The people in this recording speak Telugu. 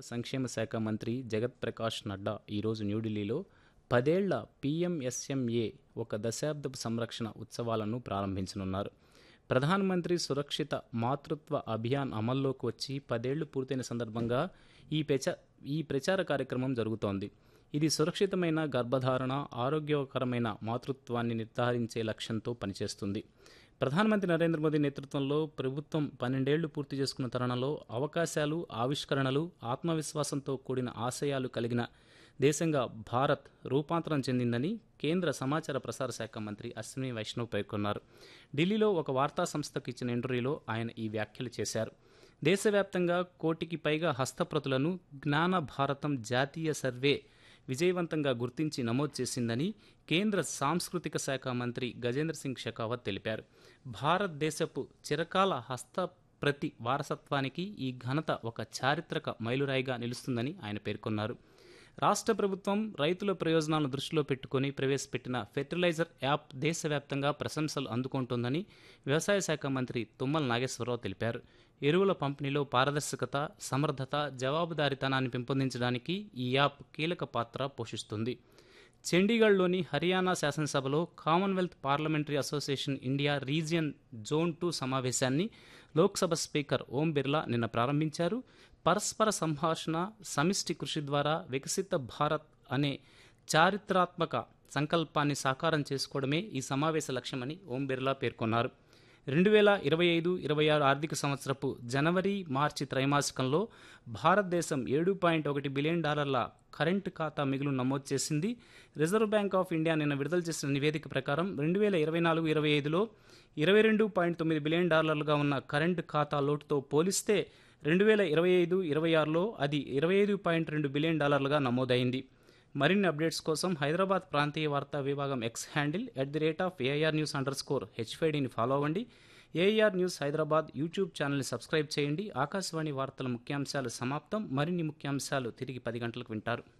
సంక్షేమ శాఖ మంత్రి జగత్ ప్రకాష్ నడ్డా ఈరోజు న్యూఢిల్లీలో పదేళ్ల పీఎంఎస్ఎంఏ ఒక దశాబ్దపు సంరక్షణ ఉత్సవాలను ప్రారంభించనున్నారు ప్రధానమంత్రి సురక్షిత మాతృత్వ అభియాన్ అమల్లోకి వచ్చి పదేళ్లు పూర్తయిన సందర్భంగా ఈ ప్రచ ఈ ప్రచార కార్యక్రమం జరుగుతోంది ఇది సురక్షితమైన గర్భధారణ ఆరోగ్యకరమైన మాతృత్వాన్ని నిర్ధారించే లక్ష్యంతో పనిచేస్తుంది ప్రధానమంత్రి నరేంద్ర మోదీ నేతృత్వంలో ప్రభుత్వం పన్నెండేళ్లు పూర్తి చేసుకున్న తరుణంలో అవకాశాలు ఆవిష్కరణలు ఆత్మవిశ్వాసంతో కూడిన ఆశయాలు కలిగిన దేశంగా భారత్ రూపాంతరం చెందిందని కేంద్ర సమాచార ప్రసార శాఖ మంత్రి అశ్విని వైష్ణవ్ పేర్కొన్నారు ఢిల్లీలో ఒక వార్తా సంస్థకు ఇచ్చిన ఇంటర్వ్యూలో ఆయన ఈ వ్యాఖ్యలు చేశారు దేశవ్యాప్తంగా కోటికి పైగా హస్తప్రతులను జ్ఞాన భారతం జాతీయ సర్వే విజయవంతంగా గుర్తించి నమోదు చేసిందని కేంద్ర సాంస్కృతిక శాఖ మంత్రి గజేంద్ర సింగ్ షెకావత్ తెలిపారు భారతదేశపు చిరకాల హస్త ప్రతి వారసత్వానికి ఈ ఘనత ఒక చారిత్రక మైలురాయిగా నిలుస్తుందని ఆయన పేర్కొన్నారు రాష్ట్ర ప్రభుత్వం రైతుల ప్రయోజనాలను దృష్టిలో పెట్టుకుని ప్రవేశపెట్టిన ఫెర్టిలైజర్ యాప్ దేశవ్యాప్తంగా ప్రశంసలు అందుకుంటోందని వ్యవసాయ శాఖ మంత్రి తుమ్మల నాగేశ్వరరావు తెలిపారు ఎరువుల పంపిణీలో పారదర్శకత సమర్థత జవాబుదారీతనాన్ని పెంపొందించడానికి ఈ యాప్ కీలక పాత్ర పోషిస్తుంది చండీగఢ్లోని హర్యానా శాసనసభలో commonwealth parliamentary association India region zone two సమావేశాన్ని లోక్సభ స్పీకర్ ఓం బిర్లా నిన్న ప్రారంభించారు పరస్పర సంభాషణ సమిష్టి కృషి ద్వారా వికసిత భారత్ అనే చారిత్రాత్మక సంకల్పాన్ని సాకారం చేసుకోవడమే ఈ సమావేశ లక్ష్యమని ఓం బిర్లా పేర్కొన్నారు రెండు వేల ఇరవై ఐదు ఇరవై ఆరు ఆర్థిక సంవత్సరపు జనవరి మార్చి త్రైమాసికంలో భారతదేశం ఏడు పాయింట్ ఒకటి బిలియన్ డాలర్ల కరెంటు ఖాతా మిగులు నమోదు చేసింది రిజర్వ్ బ్యాంక్ ఆఫ్ ఇండియా నిన్న విడుదల చేసిన నివేదిక ప్రకారం రెండు వేల ఇరవై నాలుగు ఇరవై ఐదులో ఇరవై రెండు పాయింట్ తొమ్మిది బిలియన్ డాలర్లుగా ఉన్న కరెంటు ఖాతా లోటుతో పోలిస్తే రెండు వేల ఇరవై ఐదు ఇరవై ఆరులో అది ఇరవై ఐదు పాయింట్ రెండు బిలియన్ డాలర్లుగా నమోదైంది మరిన్ని అప్డేట్స్ కోసం హైదరాబాద్ ప్రాంతీయ వార్తా విభాగం X handle at the rate of AIR news under score హెచ్ఫైడిని ఫాలో అవ్వండి ఏఐఆర్ న్యూస్ హైదరాబాద్ యూట్యూబ్ ఛానల్ని సబ్స్క్రైబ్ చేయండి ఆకాశవాణి వార్తల ముఖ్యాంశాలు సమాప్తం మరిన్ని ముఖ్యాంశాలు తిరిగి పది గంటలకు వింటారు